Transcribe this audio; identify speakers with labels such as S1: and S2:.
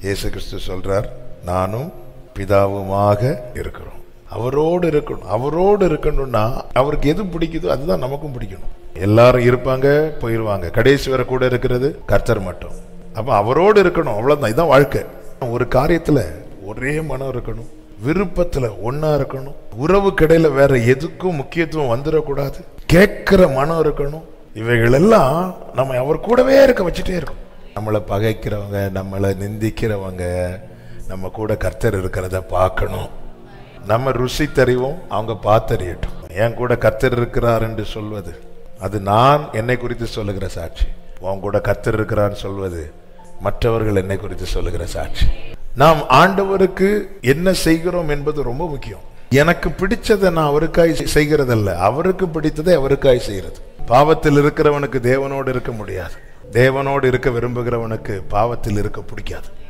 S1: இயேசு கிறிஸ்து சொல்றார் நானும் பிதாவுமாக இருக்கிறோம் அவரோடு இருக்கணும் அவரோடு இருக்கணும்னா அவருக்கு எது பிடிக்குதோ அதுதான் நமக்கும் பிடிக்கணும் எல்லாரும் இருப்பாங்க போயிருவாங்க கடைசி வரை கூட இருக்கிறது கர்த்தர் மட்டும் அப்ப அவரோடு இருக்கணும் அவ்வளவுதான் இதான் வாழ்க்கை ஒரு காரியத்துல ஒரே மனம் இருக்கணும் விருப்பத்துல ஒண்ணா இருக்கணும் உறவு கடையில வேற எதுக்கும் முக்கியத்துவம் வந்துடக்கூடாது கேட்கிற மனம் இருக்கணும் இவைகள் எல்லாம் நம்ம அவர் கூடவே இருக்க வச்சுட்டே இருக்கும் நம்மளை பகைக்கிறவங்க நம்மளை நிந்திக்கிறவங்க நம்ம கூட கர்த்தர் இருக்கிறத பார்க்கணும் நம்ம ருசி தெரிவோம் அவங்க பார்த்தறியட்டும் என் கூட கர்த்தர் இருக்கிறார் என்று சொல்வது அது நான் என்னை குறித்து சொல்லுகிற சாட்சி உன் கூட கர்த்தர் இருக்கிறான்னு சொல்வது மற்றவர்கள் என்னை குறித்து சொல்லுகிற சாட்சி நாம் ஆண்டவருக்கு என்ன செய்கிறோம் என்பது ரொம்ப முக்கியம் எனக்கு பிடிச்சதை நான் அவருக்காய் செய்கிறதல்ல அவருக்கு பிடித்ததை அவருக்காய் செய்கிறது பாவத்தில் இருக்கிறவனுக்கு தேவனோடு இருக்க முடியாது தேவனோடு இருக்க விரும்புகிறவனுக்கு பாவத்தில் இருக்க பிடிக்காது